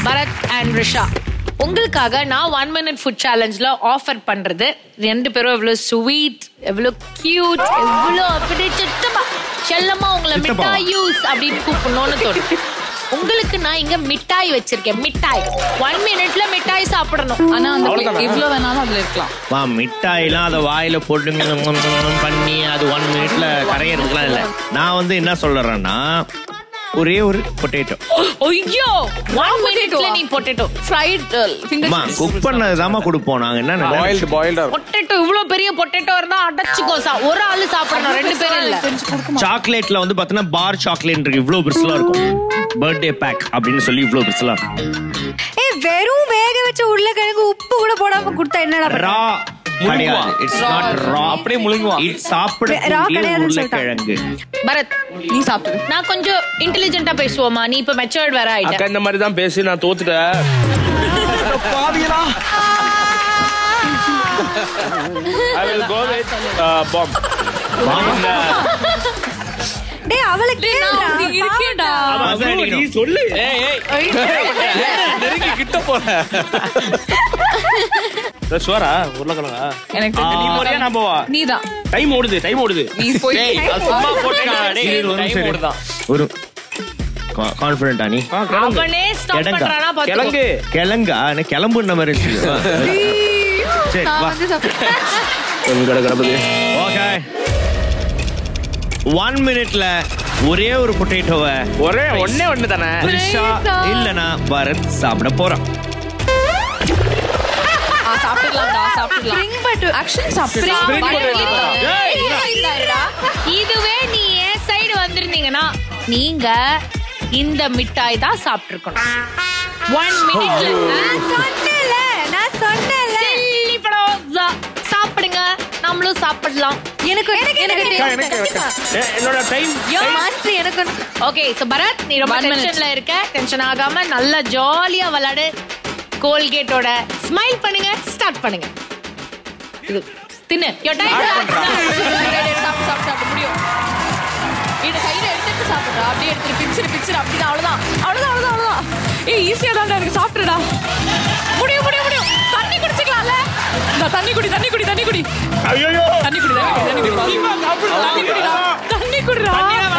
Bharat and Risha உங்களுக்காக நான் one minute food சேலஞ்சில் ஆஃபர் பண்றது ரெண்டு பேரும் எவ்வளோ ஸ்வீட் எவ்வளோ கியூட் எவ்வளோ அப்படி சித்தப்பா செல்லமா உங்களை சித்தப்பா. மிட்டாய் யூஸ் அப்படின்னு கூப்பிடணும்னு தோணும் உங்களுக்கு நான் இங்க மிட்டாய் வச்சிருக்கேன் மிட்டாய் ஒன் மினிட்ல மிட்டாய் சாப்பிடணும் ஆனா அந்த இவ்வளவு வேணாலும் அதுல இருக்கலாம் வா மிட்டாய்லாம் அதை வாயில போட்டு ம், ம், ம் பண்ணி அது ஒன் மினிட்ல கரையறதுக்குலாம் இல்ல நான் வந்து என்ன சொல்றேன்னா ஒரே ஒரு பொட்டேட்டோ ஐயோ ஒன் மினிட்ல நீ பொட்டேட்டோ ஃப்ரைட் அம்மா குக் பண்ணதுதாம்மா கொடுப்போம் நாங்க என்ன நினைச்சு- பாயில்டு பாயில்டா பொட்டேட்டோ இவ்ளோ பெரிய பொட்டேட்டோ இருந்தா அடைச்சுக்கோ சா ஒரு ஆளு சாப்பிடணும் ரெண்டு பேரும் இல்ல சாக்லேட்ல வந்து பாத்தீங்கன்னா பார் சாக்லேட் இருக்கு இவ்வளவு பெருசுலாம் இருக்கும் பர்த்டே பேக் அப்படின்னு சொல்லி இவ்வளவு பெருசுலாம் இருக்கும் ஏய் வெறும் வேக வச்ச உருளைக்கிழங்கு உப்பு கூட போடாம கொடுத்தா என்னடா பண்ற? ரா கிடையாது இட்ஸ் நாட் ரா அப்படியே முழுங்குவான். இட்ஸ் சாப்பிட Raw கிடையாதுன்னு உருளைக்கிழங்கு பரத் நீ சாப்பிட்டு நான் கொஞ்சம் இன்டெலிஜென்ட்டா பேசுவோமா நீ இப்ப மெச்சூர்ட் வேற ஆயிட்ட அக்கா இந்த மாதிரி தான் பேசி நான் தோத்துட்டேன் பாவிகளா I will go with uh, bomb. In, uh, டேய் அவளுக்கு கேளுடா. இருக்கேடா அதான் நீ சொல்லு ஏய் ஏய் நெருங்கி கிட்ட போற ஷுவரா உருளைக்கிழங்கா எனக்கு நீ தெரிஞ்சு போறியா நான் போவா நீதான் டைம் ஓடுது டைம் ஓடுது நீ போய் டேய், அது சும்மா போட்டுருக்காங்க, டேய், இது ஒரு time நிமிஷம் இரு. ஓடுதான். ஒரு கான்பிடண்டா நீ ஆ, கிழங்கு. அவனே ஸ்டாப் கிழங்கா. பண்றானா பாத்துக்கோ கிழங்கு கிழங்கா எனக்கு கிளம்புன மாதிரி இருந்துச்சு சரி நான் வா வந்து சாப்பிட்டேன் வெங்கட கணபதி ஓகே ஒன் மினிட்ல ஒரே ஒரு பொட்டேட்டோவை ஒரே ஒண்ணே ஒண்ணு தானே ரிஷா இல்லனா பரத் சாப்பிட போறான் ஆ சாப்பிடலாம்டா சாப்பிடலாம் Spring butter. ஆக்சுவலி சாப்பிடலாம் Spring Butter butter. இல்ல. ஏய், இல்ல, இல்ல, இல்லடா. இதுவே நீ என் சைடு வந்திருந்தீங்கன்னா நீங்க இந்த மிட்டாய் தான் சாப்பிட்டுருக்கணும் ஒன் மினிட்ல நான் சொன்னேன்ல நான் சொன்னேன்ல சாப்பிடுங்க நம்மளும் சாப்பிடலாம் எனக்கு எனக்கு எனக்கு ஏ, என்னோட டைம் மான்சி எனக்கு ஒண்ணு- ஓகே சோ பரத் நீ ரொம்ப One minute. டென்ஷன்ல இருக்க டென்ஷன் ஆகாம நல்லா ஜாலியா விளையாடு கோல்கேட்டோட ஸ்மைல் பண்ணுங்க ஸ்டார்ட் பண்ணுங்க இது தின்னு your time starts now. சாப்பிட்டு சாப்பிட்டு சாப்பிட்டு முடியும் இது கையில எடுத்துட்டு சாப்பிடுறா அப்படியே எடுத்துட்டு பிச்சிரு பிச்சிரு அப்படிதான் அவ்வளவுதான் அவ்வளவுதான் அவ்வளவுதான் அவ்வளவுதான் ஏய் ஈஸியா தான்டா இருக்கு சாப்பிட்டுடா முடியும் முடியும் முடியும் தண்ணி குடிச்சுக்கலாம்ல இந்த தண்ணி குடி தண்ணி குடி தண்ணி குடி ஐயோ தண்ணி குடி தண்ணி குடி தண்ணி குடி தண்ணி குடிடா தண்ணி குடிடா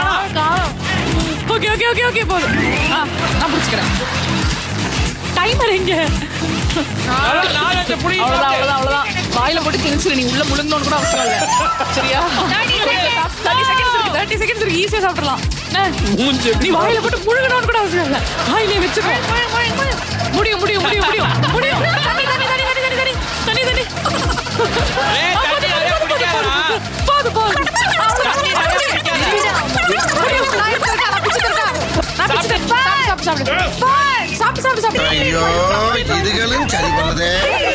ஓகே ஓகே ஓகே ஓகே போதும் ஆ நான் பிடிச்சிக்கிறேன் டைமர் எங்க அவ்வளவுதான் அவ்வளவுதான் அவ்வளவுதான் வாயில போட்டு திணிச்சிரு நீ உள்ள முழுங்கணும்னு கூட அவசியம் இல்ல சரியா தேர்ட்டி செகண்ட்ஸ் இருக்கு தேர்ட்டி செகண்ட்ஸ் இருக்கு ஈஸியா சாப்பிடலாம் என்ன? நீ வாயில போட்டு முழுங்கணும்னு கூட அவசியம் இல்ல வாயிலே வச்சுக்கோ முடியும் முடியும் முடியும் முடியும் முடியும் தண்ணி தண்ணி தண்ணி தண்ணி தண்ணி தண்ணி தண்ணி தண்ணி ஆ, போதும், போதும், போதும், போதும், போதும். அவ்வளவுதான். முடியும். நான் இருக்கேன், நான் பிடிச்சிக்கிறேன். நான் பிடிச்சிக்கிறேன். சாப்பிடு, சாப்பிடு, சாப்பிடு. சாப்பிடு, சாப்பிடு, சாப்பிடு. ஐயோ இதுகளும் சரி பண்ணுதே